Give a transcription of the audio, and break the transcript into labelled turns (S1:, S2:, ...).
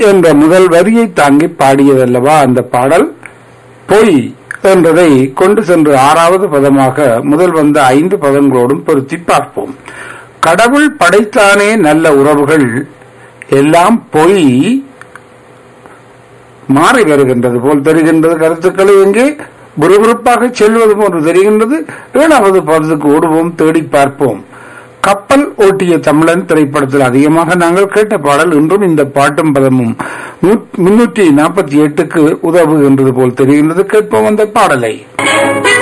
S1: என்ற முதல் வரியை தாங்கி பாடியதல்லவா அந்த பாடல் பொய் என்றதை கொண்டு சென்று ஆறாவது பதமாக முதல் வந்த ஐந்து பதங்களோடும் பொருத்தி பார்ப்போம் கடவுள் படைத்தானே நல்ல உறவுகள் எல்லாம் பொய் மாறி வருகின்றது போல் தெரிகின்றது கருத்துக்களை எங்கே விறுவிறுப்பாக செல்வது போன்று தெரிகின்றது ஏழாவது பதத்துக்கு ஓடுவோம் தேடி பார்ப்போம் கப்பல் ஓட்டிய தமிழன் திரைப்படத்தில் அதிகமாக நாங்கள் கேட்ட பாடல் இன்றும் இந்த பாட்டும் பதமும் முன்னூற்றி நாற்பத்தி எட்டுக்கு உதவுகின்றது போல் தெரிகின்றது கேட்போம் அந்த பாடலை